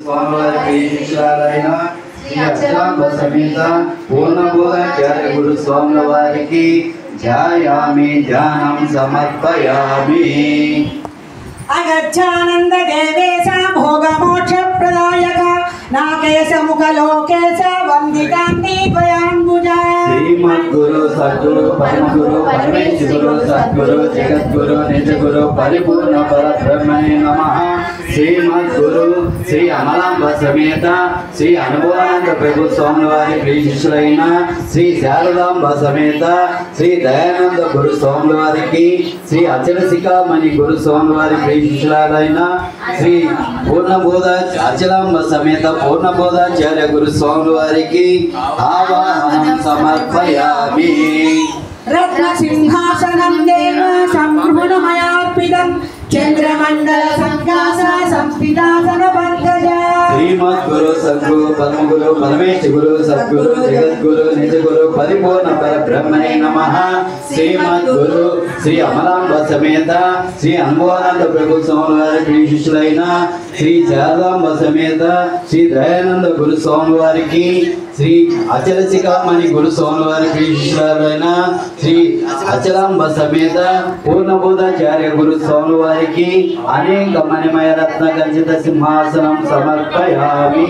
స్వామివారి శిష్యులైన శ్రీ అక్షరాంబ సమేత పూర్ణబోధాచార్య గురు స్వాముల వారికి ధ్యాయామి ధ్యానం సమర్పయామి అగచ్చానంద దేవేశ భోగమోక్ష ప్రదాయక నాకేశ ముఖ లోకేశ వందితాంతి ద్వయాంబుజా శ్రీమద్గురు సద్గురు పరమగురు పరమేశ్వరు సద్గురు జగద్గురు నిజగురు పరిపూర్ణ పరబ్రహ్మణే నమ శ్రీమద్గురు శ్రీ అమలాంబ సమేత శ్రీ అనుభవానంద ప్రభు స్వామి వారి ప్రియ శిష్యులైన శ్రీ శారదాంబ సమేత శ్రీ దయానంద గురు స్వామి వారికి శ్రీ అచల శిఖామణి గురు స్వామి వారి ప్రియ శిష్యులైన శ్రీ పూర్ణబోధ అచలాంబ సమేత పూర్ణబోధాచార్య గురు స్వామి వారికి ఆవాహనం సమర్పయామి రత్న సింహాసనం దేవ సంభృణమయార్పితం చంద్రమండల సంకాస సంస్థితాసన పంకజ శ్రీమద్గురు సద్గురు పరమగురు పరమేశ గురు సద్గురు జగద్గురు నిజగురు పరిపూర్ణ పరబ్రహ్మణే నమ శ్రీమద్గురు శ్రీ అమలాంబ సమేత శ్రీ అనుభవానంద ప్రభు స్వామి వారి ప్రియ శిష్యులైన శ్రీ శారదాంబ సమేత శ్రీ దయానంద గురు స్వామి వారికి శ్రీ అచల శిఖామణి గురు స్వామి వారి ప్రియ శిష్యులైన శ్రీ అచలాంబ సమేత పూర్ణబోధాచార్య గురు స్వామి వారికి అనేక మణిమయ రత్న గర్జిత సింహాసనం సమర్పయామి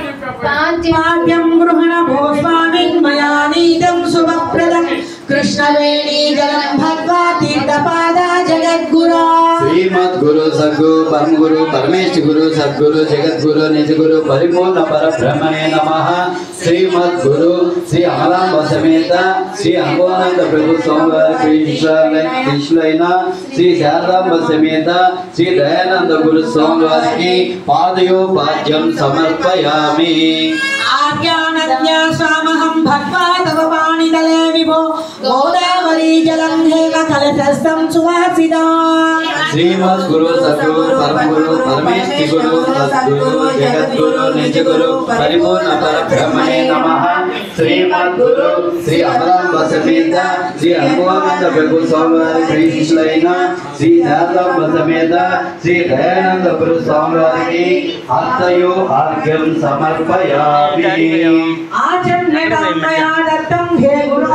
పాద్యం గృహణ భూస్వామి మయా నీతం శుభప్రదం కృష్ణవేణీ జలం భద్వా తీర్థపాద జగద్గురా శ్రీమద్గురు సద్గురు పరమగురు పరమేశ గురు సద్గురు జగద్గురు నిజగురు పరిపూర్ణ పరబ్రహ్మణే నమ శ్రీమద్గురు శ్రీ అమలాంబ సమేత శ్రీ అనుభవానంద ప్రభు స్వామివారి కృష్ణులైన శ్రీ శారదాంబ సమేత శ్రీ దయానంద గురు స్వామివారికి పాదయోపాద్యం సమర్పయామి ఆజ్ఞానజ్ఞ స్వామహం భక్వా తవ పాణితలే విభో గోదావరీ జలం హేమ కలశస్థం సువాసిదా శ్రీమద్గురు సద్గురు పరమగురు పరమేశ గురు సద్గురు జగద్గురు నిజగురు పరిపూర్ణ పరబ్రహ్మణే నమ శ్రీమద్గురు శ్రీ అమరాంబ సమేత శ్రీ అనుభవానంద ప్రభు స్వామివారి ప్రీశులైన శ్రీ శారదాంబ సమేత శ్రీ దయానంద గురు స్వామివారికి అత్తయో ఆర్ఘ్యం సమర్పయామి ఆచరణం మయా దత్తం హే గురు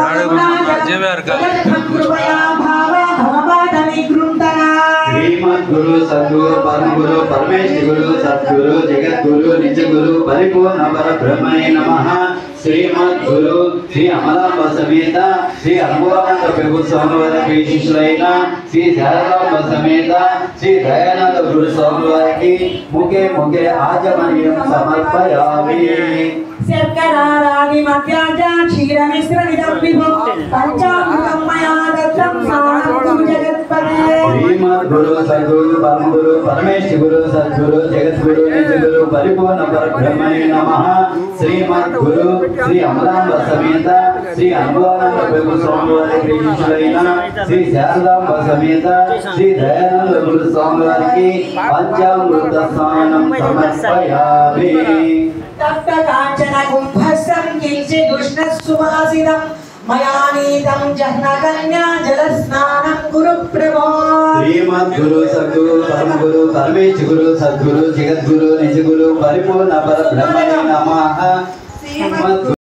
కృపయా భావ భవపాద విగృంతనా శ్రీమద్గురు సద్గురు పరమగురు పరమేశ గురు సద్గురు జగద్గురు నిజగురు పరిపూర్ణ పరబ్రహ్మణే నమ శ్రీమద్గురు శ్రీ అమలాంబ సమేత శ్రీ అనుభవానంద ప్రభు స్వామివారి శిష్యులైన శ్రీ శారదాంబ సమేత శ్రీ దయానంద గురు స్వామివారికి ముఖే ముఖే ఆచమనీయం సమర్పయామి శర్కరారాది మధ్యాజ క్షీర మిశ్రమిదం విభో పంచామృతం మయా దత్తం స్నానం కురు జగత్పదే శ్రీమద్గురు సద్గురు పరమగురు పరమేశ గురు సద్గురు జగద్గురు నిజగురు పరిపూర్ణ పరబ్రహ్మణే నమ శ్రీమద్గురు శ్రీ అమలాంబ సమేత శ్రీ అనుభవానంద ప్రభు స్వామివారి కృష్ణులైన శ్రీ శారదాంబ సమేత శ్రీ దయానంద గురు స్వామివారికి పంచామృత స్నానం సమర్పయామి తప్త కాంచన కుంభస్సం కించిదుష్ణ సువాసినం మయా నీతం జహ్న కన్యా జల స్నానం కురు ప్రభో శ్రీమద్గురు సద్గురు పరమగురు పరమేశ గురు సద్గురు జగద్గురు నిజగురు పరిపూర్ణ పరబ్రహ్మణే నమ